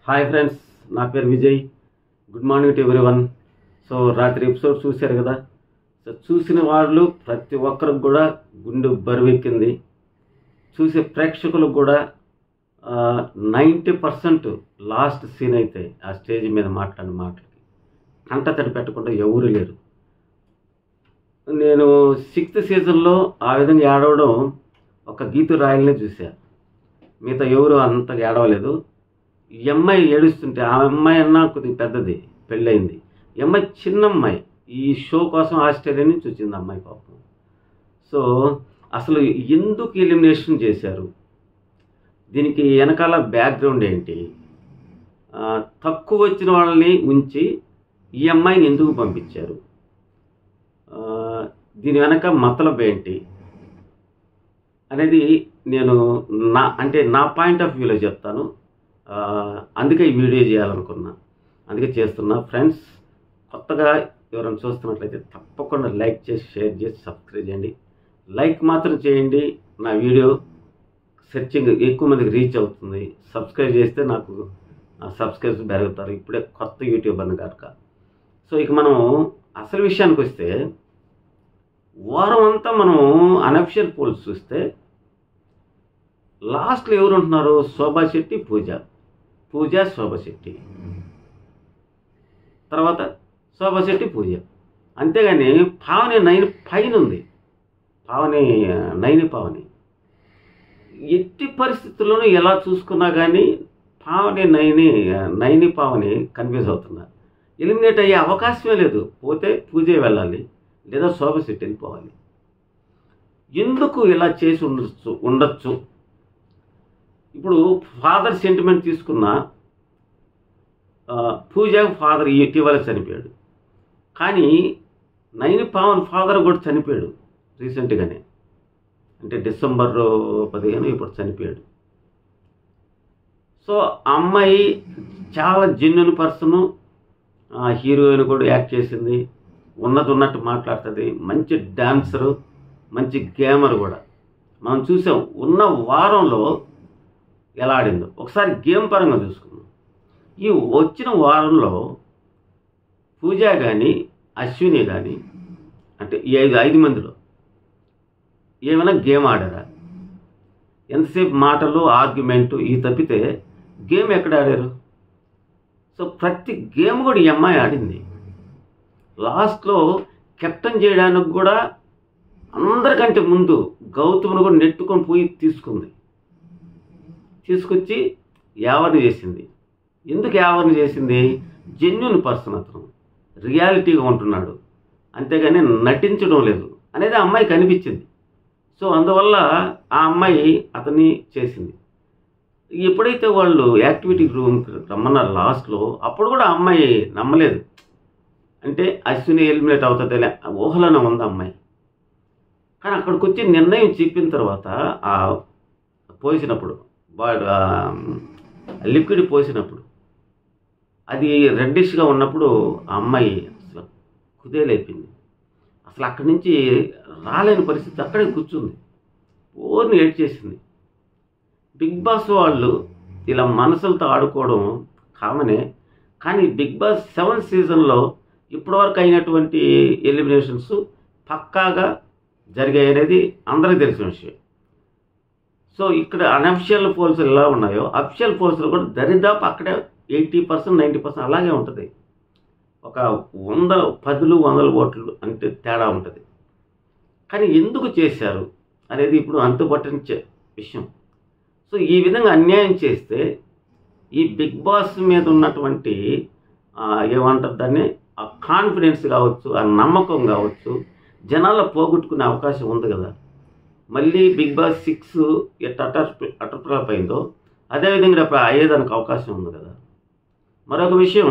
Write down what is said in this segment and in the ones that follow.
hi friends నా పేరు Vijay good morning to everyone so రాత్రి ఎపిసోడ్ చూశారు కదా సో చూసిన వాళ్ళు ప్రతి ఒక్కరికి కూడా గుండె బరువెక్కింది చూసే ప్రేక్షకులకు కూడా నైంటీ పర్సెంట్ లాస్ట్ సీన్ అయితే ఆ స్టేజ్ మీద మాట్లాడిన మాటలకి కంట తడి పెట్టకుండా ఎవరు లేరు నేను సిక్స్త్ సీజన్లో ఆ విధంగా ఏడవడం ఒక గీతు రాయల్నే చూశాను మిగతా ఎవరు అంతగా ఏడవలేదు ఈ అమ్మాయి ఏడుస్తుంటే ఆ అమ్మాయి అన్నా కొద్దిగా పెద్దది పెళ్ళయింది ఈ అమ్మాయి చిన్న అమ్మాయి ఈ షో కోసం ఆస్ట్రేలియా నుంచి వచ్చింది ఆ అమ్మాయి పాపం సో అసలు ఎందుకు ఎలిమినేషన్ చేశారు దీనికి వెనకాల బ్యాక్గ్రౌండ్ ఏంటి ఆ, తక్కువ వచ్చిన వాళ్ళని ఉంచి ఈ అమ్మాయిని ఎందుకు పంపించారు ఆ, దీని వెనక మతలబ్ ఏంటి అనేది నేను నా అంటే నా పాయింట్ ఆఫ్ వ్యూలో చెప్తాను ఆ, అందుకే ఈ వీడియో చేయాలనుకున్నా అందుకే చేస్తున్నా ఫ్రెండ్స్ కొత్తగా ఎవరైనా చూస్తున్నట్లయితే తప్పకుండా లైక్ చేసి షేర్ చేసి సబ్స్క్రైబ్ చేయండి లైక్ మాత్రం చేయండి నా వీడియో సెర్చింగ్ ఎక్కువ మందికి రీచ్ అవుతుంది సబ్స్క్రైబ్ చేస్తే నాకు సబ్స్క్రైబ్స్ పెరుగుతారు ఇప్పుడే కొత్త యూట్యూబర్ కనుక సో ఇక మనం అసలు విషయానికి వస్తే వారం అంతా మనం అనఫిషియల్ పోల్స్ చూస్తే లాస్ట్లో ఎవరు ఉంటున్నారు శోభా శెట్టి పూజ పూజ శోభా శెట్టి తర్వాత శోభా శెట్టి పూజ అంతేగాని పావని నైన్ పైన ఉంది పావని నైని పావని ఎట్టి పరిస్థితుల్లోనూ ఎలా చూసుకున్నా కానీ పావని నైని నైని పావని కన్ఫ్యూజ్ అవుతున్నారు ఎలిమినేట్ అయ్యే అవకాశమే లేదు పోతే పూజే వెళ్ళాలి లేదా శోభ శెట్టి వెళ్ళిపోవాలి ఎందుకు ఇలా చేసి ఉండొచ్చు ఉండొచ్చు ఇప్పుడు ఫాదర్ సెంటిమెంట్ తీసుకున్న ఆ, పూజ ఫాదర్ ఇటీవల చనిపోయాడు కానీ నైని పావన్ ఫాదర్ కూడా చనిపోయాడు రీసెంట్గానే అంటే డిసెంబర్ పదిహేను ఇప్పుడు చనిపోయాడు సో ఆ అమ్మాయి చాలా జెన్యున్ పర్సన్ హీరోయిన్ కూడా యాక్ట్ చేసింది ఉన్నది ఉన్నట్టు మాట్లాడుతుంది మంచి డాన్సరు మంచి గేమర్ కూడా మనం చూసాం ఉన్న వారంలో ఎలా ఆడిందో ఒకసారి గేమ్ పరంగా చూసుకుందాం ఈ వచ్చిన వారంలో పూజ కానీ అశ్విని కానీ అంటే ఈ ఐదు ఐదు మందిలో ఏమైనా గేమ్ ఆడారా ఎంతసేపు మాటలు ఆర్గ్యుమెంట్ ఈ తప్పితే గేమ్ ఎక్కడ ఆడారు సో ప్రతి గేమ్ కూడా ఈ అమ్మాయి ఆడింది లాస్ట్లో కెప్టెన్ చేయడానికి కూడా అందరికంటే ముందు గౌతమ్ను కూడా నెట్టుకొని పోయి తీసుకుంది తీసుకొచ్చి యావరణ చేసింది ఎందుకు యావరణ చేసింది జెన్యున్ పర్సన్ అతను రియాలిటీగా ఉంటున్నాడు అంతేగాని నటించడం లేదు అనేది ఆ అమ్మాయి కనిపించింది సో అందువల్ల ఆ అమ్మాయి అతన్ని చేసింది ఎప్పుడైతే వాళ్ళు యాక్టివిటీ రూమ్కి రమ్మన్నారు లాస్ట్లో అప్పుడు కూడా ఆ అమ్మాయి నమ్మలేదు అంటే అశ్విని ఎలిమినేట్ అవుతుందిలే ఊహలోనే ఉంది ఆ అమ్మాయి కానీ అక్కడికి వచ్చి నిర్ణయం చెప్పిన తర్వాత ఆ పోసినప్పుడు వాడు లిక్విడ్ పోసినప్పుడు అది రెడ్డిష్గా ఉన్నప్పుడు ఆ అమ్మాయి అసలు కుదేలైపోయింది అసలు అక్కడి నుంచి రాలేని పరిస్థితి అక్కడే కూర్చుంది ఓర్ని ఏడ్ చేసింది బిగ్ బాస్ వాళ్ళు ఇలా మనసులతో ఆడుకోవడం కామనే కానీ బిగ్ బాస్ సెవెన్ సీజన్లో ఇప్పటివరకు అయినటువంటి ఎలిమినేషన్స్ పక్కాగా జరిగాయి అనేది అందరికీ తెలిసిన విషయం సో ఇక్కడ అనఫిషియల్ పోల్స్ ఎలా ఉన్నాయో అఫిషియల్ పోల్స్లో కూడా దరిదాపు అక్కడే ఎయిటీ పర్సెంట్ నైంటీ పర్సెంట్ అలాగే ఉంటుంది ఒక వంద పదులు వందల ఓట్లు అంటే తేడా ఉంటుంది కానీ ఎందుకు చేశారు అనేది ఇప్పుడు అంతుపట్టించే విషయం సో ఈ విధంగా అన్యాయం చేస్తే ఈ బిగ్ బాస్ మీద ఉన్నటువంటి ఆ, ఏమంటారు దాన్ని ఆ కాన్ఫిడెన్స్ కావచ్చు ఆ నమ్మకం కావచ్చు జనాల్లో పోగొట్టుకునే అవకాశం ఉంది కదా మళ్ళీ big boss six at utter utter flop అయిందో అదేవిధంగా రేపు అయ్యేదానికి అవకాశం ఉంది కదా మరొక విషయం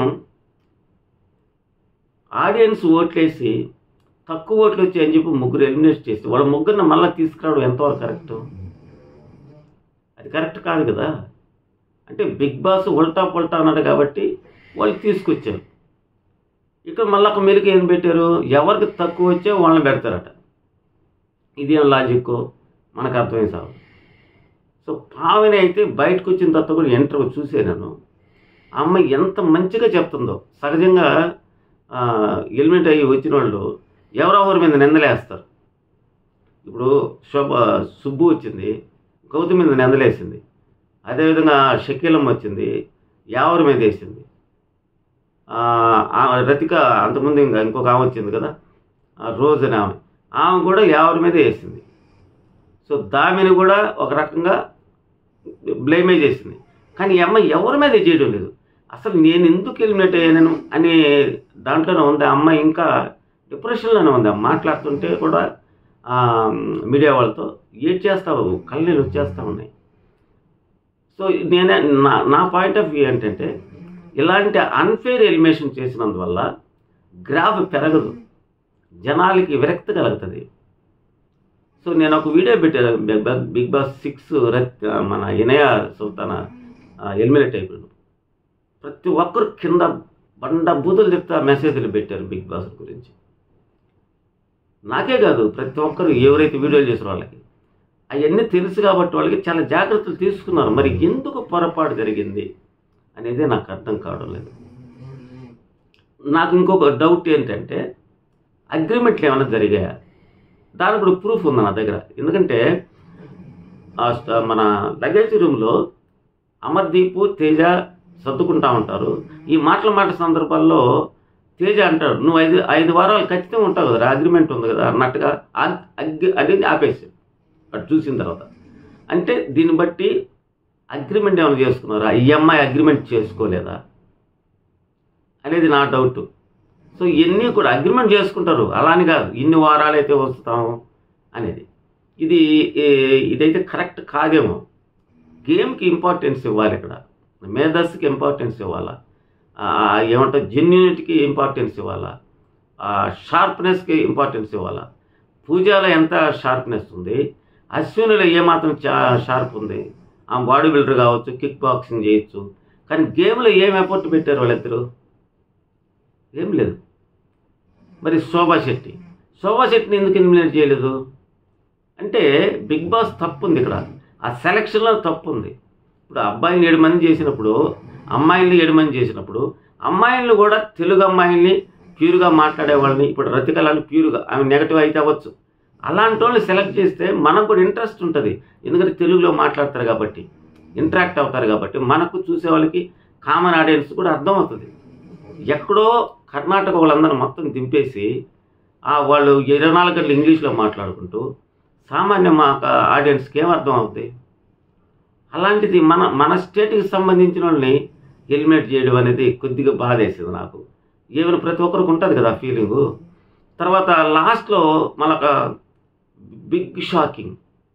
ఆడియన్స్ ఓట్లేసి తక్కువ ఓట్లు వచ్చి అని చెప్పి ముగ్గురు ఎలిమినేట్ చేసి వాళ్ళ ముగ్గురిని మళ్ళీ తీసుకురావడం ఎంతవరకు కరెక్ట్ అది కరెక్ట్ కాదు కదా అంటే బిగ్ బాస్ ఉల్టా పుల్టా అన్నాడు కాబట్టి వాళ్ళు తీసుకొచ్చారు ఇక్కడ మళ్ళీ ఒక మెరుగు ఏం పెట్టారు ఎవరికి తక్కువ వచ్చే వాళ్ళని పెడతారట ఇదేం లాజిక్ మనకు అర్థమై సాగు సో పావని అయితే బయటకు వచ్చిన తర్వాత కూడా ఎంటర్ చూసే నేను ఆ అమ్మాయి ఎంత మంచిగా చెప్తుందో సహజంగా ఎలిమెంట్ అయ్యి వచ్చిన వాళ్ళు ఎవరెవరి మీద నిందలేస్తారు ఇప్పుడు శోభ సుబ్బు వచ్చింది గౌతమ్ మీద నిందలేసింది అదేవిధంగా షకీలమ్మ వచ్చింది యావరి మీద వేసింది ఆ, ఆ రతిక అంతకుముందు ఇంకా ఇంకొక ఆమె వచ్చింది కదా ఆ రోజ్ అనే ఆమె ఆమె కూడా యావరి మీద వేసింది సో దామిని కూడా ఒక రకంగా బ్లేమే చేసింది కానీ ఈ అమ్మాయి ఎవరి మీద చేయడం లేదు అసలు నేను ఎందుకు ఎలిమినేట్ అయ్యాను అనే దాంట్లోనే ఉంది ఆ అమ్మాయి ఇంకా డిప్రెషన్లోనే ఉంది ఆ మాట్లాడుతుంటే కూడా ఆ, మీడియా వాళ్ళతో ఏడ్ చేస్తావు కళ్ళీళ్ళు వచ్చేస్తూ ఉన్నాయి సో నేనే నా నా పాయింట్ ఆఫ్ వ్యూ ఏంటంటే ఇలాంటి అన్ఫేర్ ఎలిమినేషన్ చేసినందువల్ల గ్రాఫ్ పెరగదు జనాలకి విరక్తి కలుగుతుంది సో నేను ఒక వీడియో పెట్టాను big boss big boss six రత్ మన ఇనయ సుల్తాన ఎలిమినేట్ అయిపోయాడు ప్రతి ఒక్కరు కింద బండ బూతులు చెప్తా మెసేజ్లు పెట్టారు బిగ్ బాస్ గురించి నాకే కాదు ప్రతి ఒక్కరు ఎవరైతే వీడియోలు చేసిన వాళ్ళకి అవన్నీ తెలుసు కాబట్టి వాళ్ళకి చాలా జాగ్రత్తలు తీసుకున్నారు మరి ఎందుకు పొరపాటు జరిగింది అనేది నాకు అర్థం కావడం లేదు నాకు ఇంకొక డౌట్ ఏంటంటే అగ్రిమెంట్లు ఏమైనా జరిగాయా దానికి కూడా ప్రూఫ్ ఉంది నా దగ్గర ఎందుకంటే ఆ స్ట- మన లగేజ్ రూమ్లో అమర్దీప్ తేజ సర్దుకుంటా ఉంటారు ఈ మాటల మాట సందర్భాల్లో తేజ అంటాడు నువ్వు ఐదు ఐదు వారాలు ఖచ్చితంగా ఉంటావు కదా అగ్రిమెంట్ ఉంది కదా అన్నట్టుగా ఆ- అగ్గి అనేది ఆపేసి అటు చూసిన తర్వాత అంటే దీన్ని బట్టి అగ్రిమెంట్ ఏమైనా చేసుకున్నారా ఈ అమ్మాయి అగ్రిమెంట్ చేసుకోలేదా అనేది నా డౌట్ సో ఇవన్నీ కూడా అగ్రిమెంట్ చేసుకుంటారు అలా అని కాదు ఇన్ని వారాలు అయితే వస్తాము అనేది ఇది ఏ- ఇదైతే కరెక్ట్ కాదేమో గేమ్కి ఇంపార్టెన్స్ ఇవ్వాలి ఇక్కడ మేధస్సుకి ఇంపార్టెన్స్ ఇవ్వాలా ఆ, ఏమంటారు జెన్యునిటీకి ఇంపార్టెన్స్ ఇవ్వాలా ఆ, షార్ప్నెస్కి ఇంపార్టెన్స్ ఇవ్వాలా పూజలో ఎంత షార్ప్నెస్ ఉంది అశ్వినిలో ఏమాత్రం చా షార్ప్ ఉంది ఆ బాడీ బిల్డర్ కావచ్చు కిక్ బాక్సింగ్ చేయొచ్చు కానీ గేమ్లో ఏం ఎఫర్ట్ పెట్టారు వాళ్ళిద్దరు ఏం లేదు మరి శోభా శెట్టి శోభా శెట్టిని ఎందుకు ఎలిమినేట్ చేయలేదు అంటే బిగ్ బాస్ తప్పు ఉంది ఇక్కడ ఆ సెలక్షన్లో తప్పు ఉంది ఇప్పుడు అబ్బాయిని ఏడు మంది చేసినప్పుడు అమ్మాయిల్ని ఏడు మంది చేసినప్పుడు అమ్మాయిలను కూడా తెలుగు అమ్మాయిల్ని ప్యూర్గా మాట్లాడే వాళ్ళని ఇప్పుడు రతికలాన్ని ప్యూర్గా ఆమె నెగటివ్ అయితే అవ్వచ్చు అలాంటి వాళ్ళని సెలెక్ట్ చేస్తే మనకు కూడా ఇంట్రెస్ట్ ఉంటుంది ఎందుకంటే తెలుగులో మాట్లాడతారు కాబట్టి ఇంటరాక్ట్ అవుతారు కాబట్టి మనకు చూసే వాళ్ళకి కామన్ ఆడియన్స్ కూడా అర్థమవుతుంది ఎక్కడో కర్ణాటక వాళ్ళందరూ మొత్తం దింపేసి ఆ వాళ్ళు ఇరవై నాలుగు గంటలు ఇంగ్లీష్లో మాట్లాడుకుంటూ సామాన్య మా ఆడియన్స్కి ఏం అర్థం అవుతుంది అలాంటిది మన మన స్టేట్కి సంబంధించిన వాళ్ళని ఎలిమినేట్ చేయడం అనేది కొద్దిగా బాధేసింది నాకు ఏమైనా ప్రతి ఒక్కరికి ఉంటుంది కదా ఫీలింగు తర్వాత లాస్ట్లో మనకు బిగ్ షాకింగ్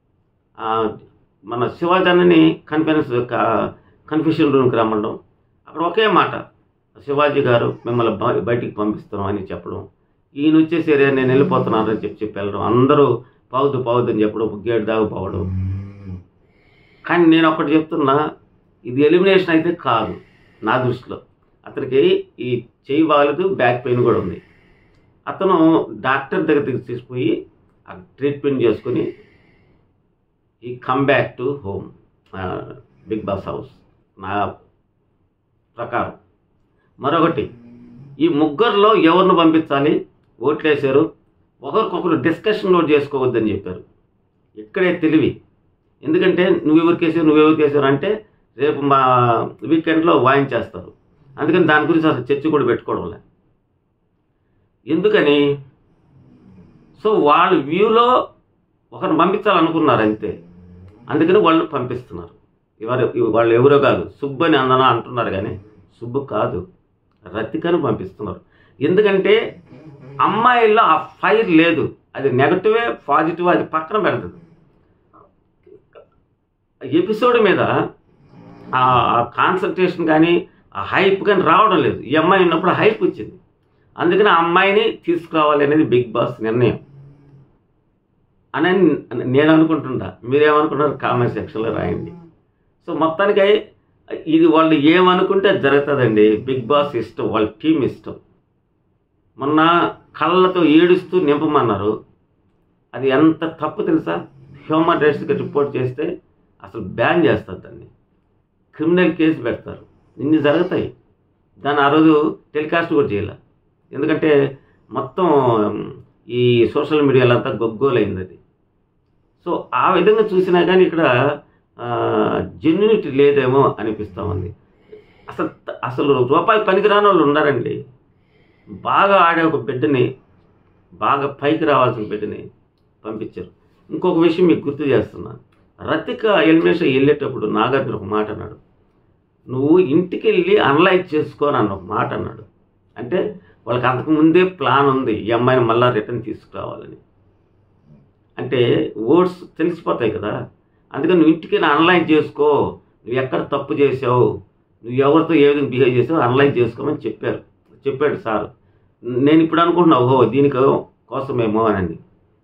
మన శివాజీని కన్ఫరెన్స్ కన్ఫ్యూషన్ రూమ్కి రమ్మడం అక్కడ ఒకే మాట శివాజీ గారు మిమ్మల్ని బ- బయటికి పంపిస్తున్నాం అని చెప్పడం ఈయన వచ్చేసి "రే, నేను వెళ్ళిపోతున్నానని చెప్పి చెప్పి వెళ్ళడం అందరూ పావుదు పావుదు అని చెప్పడం గేట్ దాకా పోవడం కానీ నేను ఒకటి చెప్తున్నా ఇది ఎలిమినేషన్ అయితే కాదు నా దృష్టిలో అతనికి ఈ చెయ్యి బాగలేదు బ్యాక్ పెయిన్ కూడా ఉంది అతను డాక్టర్ దగ్గరికి తీసుకుపోయి ఆ ట్రీట్మెంట్ చేసుకుని ఈ come back to home big boss house నా ప్రకారం మరొకటి ఈ ముగ్గురులో ఎవరిని పంపించాలి ఓట్లేశారు ఒకరికొకరు డిస్కషన్ కూడా చేసుకోవద్దని చెప్పారు ఇక్కడే తెలివి ఎందుకంటే నువ్వు ఎవరికేసావు నువ్వు ఎవరికేసావు అంటే రేపు మా వీకెండ్లో వాయించేస్తారు అందుకని దాని గురించి అసలు చర్చ కూడా పెట్టుకోవడం లే ఎందుకని సో వాళ్ళ వ్యూలో ఒకరిని పంపించాలనుకున్నారు అంతే అందుకని వాళ్ళు పంపిస్తున్నారు ఎవరు వాళ్ళు ఎవరో కాదు సుబ్బు అని అందన అంటున్నారు కానీ సుబ్బు కాదు రతికను పంపిస్తున్నారు ఎందుకంటే అమ్మాయిల్లో ఆ ఫైర్ లేదు అది నెగటివే పాజిటివ్ అది పక్కన పెడుతుంది ఎపిసోడ్ మీద ఆ కాన్సన్ట్రేషన్ కానీ ఆ హైప్ కానీ రావడం లేదు ఈ అమ్మాయి ఉన్నప్పుడు హైప్ వచ్చింది అందుకని ఆ అమ్మాయిని తీసుకురావాలి అనేది బిగ్ బాస్ నిర్ణయం అని నేను అనుకుంటుంటా మీరేమనుకుంటారు కామెంట్ సెక్షన్లో రాయండి సో మొత్తానికి ఇది వాళ్ళు ఏమనుకుంటే అది జరుగుతుందండి బిగ్ బాస్ ఇష్టం వాళ్ళ టీం ఇష్టం మొన్న కళ్ళతో ఏడుస్తూ నింపమన్నారు అది ఎంత తప్పు తెలుసా హ్యూమన్ రైట్స్కి రిపోర్ట్ చేస్తే అసలు బ్యాన్ చేస్తారు దాన్ని క్రిమినల్ కేసు పెడతారు ఇన్ని జరుగుతాయి దాన్ని ఆ రోజు టెలికాస్ట్ కూడా చేయాల ఎందుకంటే మొత్తం ఈ సోషల్ మీడియాలో అంతా గొగ్గోలైంది అది సో ఆ విధంగా చూసినా కానీ ఇక్కడ జెన్యునిటీ లేదేమో అనిపిస్తూ ఉంది అసలు అసలు రూపాయి పనికిరాని వాళ్ళు ఉన్నారండి బాగా ఆడే ఒక బిడ్డని బాగా పైకి రావాల్సిన బిడ్డని పంపించారు ఇంకొక విషయం మీకు గుర్తు చేస్తున్నా రతిక ఎలిమినేషన్ వెళ్ళేటప్పుడు నాగార్జున ఒక మాట అన్నాడు నువ్వు ఇంటికి వెళ్ళి అనలైజ్ చేసుకోని అన్న ఒక మాట అన్నాడు అంటే వాళ్ళకి అంతకు ముందే ప్లాన్ ఉంది ఈ అమ్మాయిని మళ్ళీ రిటర్న్ తీసుకురావాలని అంటే ఓట్స్ తెలిసిపోతాయి కదా అందుకని నువ్వు ఇంటికి అనలైజ్ చేసుకో నువ్వు ఎక్కడ తప్పు చేసావు నువ్వు ఎవరితో ఏ విధంగా బిహేవ్ చేసావు అనలైజ్ చేసుకోమని చెప్పారు చెప్పాడు సార్ నేను ఇప్పుడు అనుకుంటున్నా ఓహో దీనికి కోసమేమో అని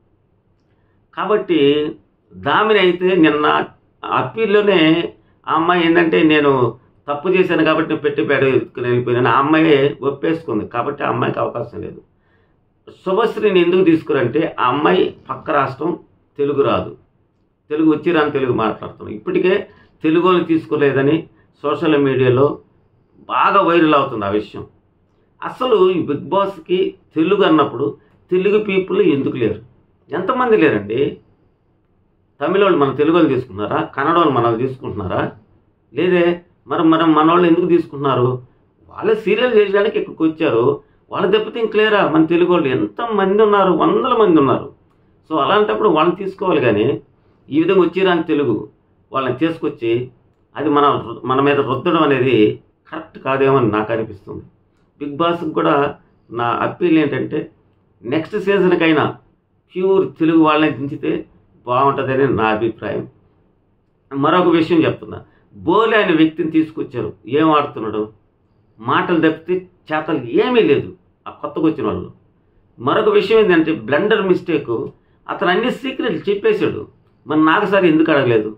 కాబట్టి దామిని అయితే నిన్న అప్పీల్లోనే ఆ అమ్మాయి ఏంటంటే నేను తప్పు చేశాను కాబట్టి నేను పెట్టి బేడ ఎత్తుకుని వెళ్ళిపోయాను ఆ అమ్మాయి ఒప్పేసుకుంది కాబట్టి ఆ అమ్మాయికి అవకాశం లేదు శుభశ్రీని ఎందుకు తీసుకురంటే ఆ అమ్మాయి పక్క రాష్ట్రం తెలుగు రాదు తెలుగు వచ్చి రాని తెలుగు మాట్లాడుతున్నాం ఇప్పటికే తెలుగుని తీసుకోలేదని సోషల్ మీడియాలో బాగా వైరల్ అవుతుంది ఆ విషయం అసలు ఈ బిగ్ బాస్కి తెలుగు అన్నప్పుడు తెలుగు పీపుల్ ఎందుకు లేరు ఎంతమంది లేరండి తమిళ వాళ్ళు మన తెలుగు వాళ్ళు తీసుకుంటున్నారా కన్నడ వాళ్ళు మన వాళ్ళు తీసుకుంటున్నారా లేదే మరి మనం మన వాళ్ళు ఎందుకు తీసుకుంటున్నారు వాళ్ళే సీరియల్ చేయడానికి ఇక్కడికి వచ్చారు వాళ్ళ దెబ్బతే ఇంక్లేరా మన తెలుగు వాళ్ళు ఎంతమంది ఉన్నారు వందల మంది ఉన్నారు సో అలాంటప్పుడు వాళ్ళని తీసుకోవాలి కానీ ఈ విధంగా వచ్చిరాని తెలుగు వాళ్ళని తీసుకొచ్చి అది మన మన మీద రుద్దడం అనేది కరెక్ట్ కాదేమో అని నాకు అనిపిస్తుంది బిగ్ బాస్కి కూడా నా అప్పీల్ ఏంటంటే నెక్స్ట్ సీజన్కైనా ప్యూర్ తెలుగు వాళ్ళని దించితే బాగుంటుందని నా అభిప్రాయం మరొక విషయం చెప్తున్నా బోలే అనే వ్యక్తిని తీసుకొచ్చారు ఏం ఆడుతున్నాడు మాటలు తప్పితే చేతలు ఏమీ లేదు ఆ కొత్తగా వచ్చిన వాళ్ళు మరొక విషయం ఏంటంటే బ్లండర్ మిస్టేక్ అతను అన్ని సీక్రెట్లు చెప్పేశాడు మరి నాకు సార్ ఎందుకు అడగలేదు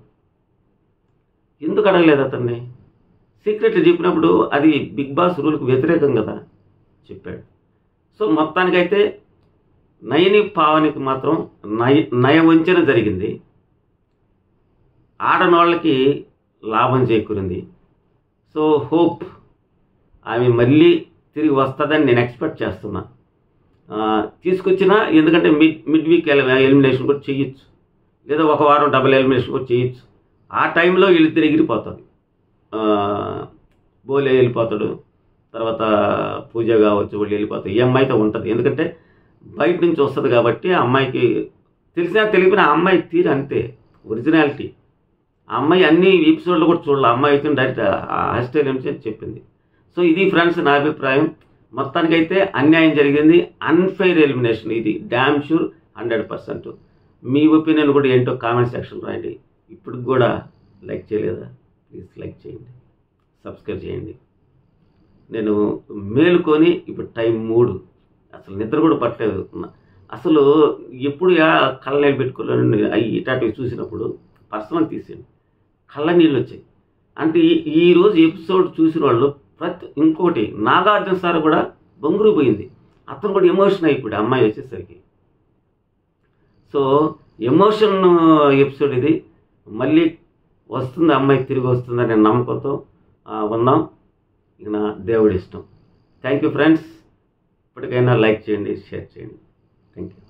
ఎందుకు అడగలేదు అతన్ని సీక్రెట్లు చెప్పినప్పుడు అది బిగ్ బాస్ రూల్కి వ్యతిరేకం కదా చెప్పాడు సో మొత్తానికైతే నయని పావనికి మాత్రం నయ నయవంచన జరిగింది ఆడనోళ్ళకి లాభం చేకూరింది సో హోప్ ఆమె మళ్ళీ తిరిగి వస్తుందని నేను ఎక్స్పెక్ట్ చేస్తున్నా ఆ, తీసుకొచ్చినా ఎందుకంటే మిడ్ మిడ్ వీక్ ఎలిమినేషన్ కూడా చేయొచ్చు లేదా ఒక వారం డబుల్ ఎలిమినేషన్ కూడా చేయొచ్చు ఆ టైంలో వీళ్ళిద్దరు ఎగిరిపోతుంది ఆ, బోలే వెళ్ళిపోతాడు తర్వాత పూజ కావచ్చు వాళ్ళు వెళ్ళిపోతాయి ఈ అమ్మాయితో ఉంటుంది ఎందుకంటే బయట నుంచి వస్తుంది కాబట్టి ఆ అమ్మాయికి తెలిసినా తెలియని ఆ అమ్మాయి తీరు అంతే ఒరిజినాలిటీ ఆ అమ్మాయి అన్ని ఎపిసోడ్లు కూడా చూడాలి ఆ అమ్మాయి అయితే డైరెక్ట్ హాస్టల్ నుంచి చెప్పింది సో ఇది ఫ్రెండ్స్ నా అభిప్రాయం మొత్తానికైతే అన్యాయం జరిగింది అన్ఫెయిర్ ఎలిమినేషన్ ఇది డ్యామ్ షూర్ హండ్రెడ్ పర్సెంట్ మీ ఒపీనియన్ కూడా ఏంటో కామెంట్ సెక్షన్ రాయండి ఇప్పుడు కూడా లైక్ చేయలేదా ప్లీజ్ లైక్ చేయండి సబ్స్క్రైబ్ చేయండి నేను మేలుకొని ఇప్పుడు టైం మూడు అసలు నిద్ర కూడా పట్టలేదు అసలు ఎప్పుడు యా- కళ్ళ నీళ్ళు పెట్టుకోలేని అవి ఇటాటివి చూసినప్పుడు పర్సనల్ తీసేయండి కళ్ళ నీళ్ళు వచ్చాయి అంటే ఈ ఈ రోజు ఎపిసోడ్ చూసిన వాళ్ళు ప్రతి ఇంకోటి నాగార్జున సార్ కూడా బొంగురు పోయింది అతను కూడా ఎమోషన్ అయిపోయాడు అమ్మాయి వచ్చేసరికి సో ఎమోషన్ ఎపిసోడ్ ఇది మళ్ళీ వస్తుంది అమ్మాయి తిరిగి వస్తుందనే నమ్మకంతో ఆ, ఉన్నాం ఇక నా దేవుడి ఇష్టం థ్యాంక్ యూ ఫ్రెండ్స్ ఇప్పటికైనా లైక్ చేయండి షేర్ చేయండి థ్యాంక్ యూ